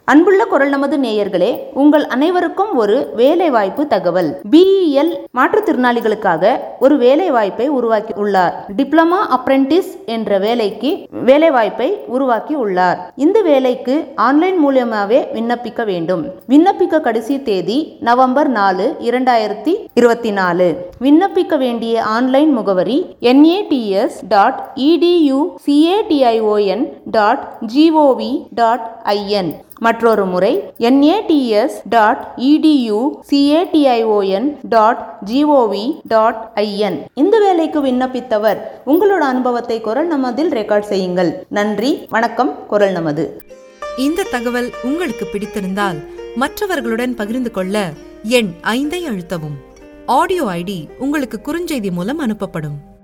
அன்புள்ள குரல் நமது நேயர்களே உங்கள் அனைவருக்கும் ஒரு வேலை வாய்ப்பு தகவல் பிஇஎல் மாற்றுத்திறனாளிகளுக்காக ஒரு வேலை வாய்ப்பை உருவாக்கி உள்ளார் டிப்ளமா அப்ரெண்டிஸ் என்ற வேலைக்கு வேலை வாய்ப்பை உருவாக்கி உள்ளார் இந்த வேலைக்கு ஆன்லைன் மூலியமாவே விண்ணப்பிக்க வேண்டும் விண்ணப்பிக்க கடைசி தேதி நவம்பர் நாலு இரண்டாயிரத்தி இருபத்தி நாலு விண்ணப்பிக்க வேண்டிய ஆன்லைன் முகவரி NATS dot EDU CATION dot GOV dot IN மற்றொரு முறை NATS dot EDU CATION dot GOV dot IN இந்த வேலைக்கு விண்ணப்பித்தவர் உங்களோட அனுபவத்தை குரல் நமதில் ரெக்கார்ட் செய்யுங்கள் நன்றி வணக்கம் குரல் நமது இந்த தகவல் உங்களுக்கு பிடித்திருந்தால் மற்றவர்களுடன் பகிர்ந்து கொள்ள எண் ஐந்தை அழுத்தவும் ஆடியோ ஐடி உங்களுக்கு குறுஞ்செய்தி மூலம் அனுப்பப்படும்